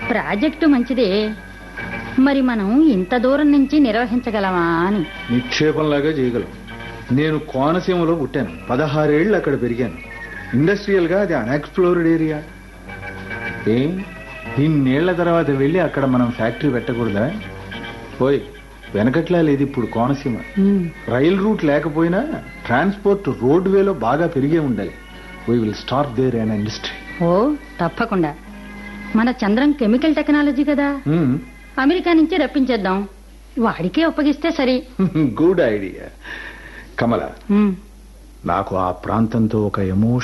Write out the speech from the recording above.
project మంచిదే మరి మనం ఇంత దూరం నుంచి నిర్వహించగలమా అని నిక్షేపంలాగా చేయగలం నేను కోనసీమలో పుట్టాను పదహారేళ్ళు అక్కడ పెరిగాను ఇండస్ట్రియల్ గా అది అన్ఎక్స్ప్లోర్డ్ ఏరియా ఏం ఇన్నేళ్ల తర్వాత వెళ్ళి అక్కడ మనం ఫ్యాక్టరీ పెట్టకూడదా పోయి వెనకట్లా లేదు ఇప్పుడు కోనసీమ ఉమ్, రైల్ రూట్ లేకపోయినా ట్రాన్స్పోర్ట్ రోడ్ వేలో బాగా పెరిగే ఉండాలి we will start their own industry ఓ తప్పకుండా మన చంద్రం కెమికల్ టెక్నాలజీ కదా అమెరికా నుంచి రప్పించేద్దాం వాడికే ఒప్పగిస్తే సరి గుడ్ ఐడియా కమల ఉమ్, నాకు ఆ ప్రాంతంతో ఒక ఎమోషన్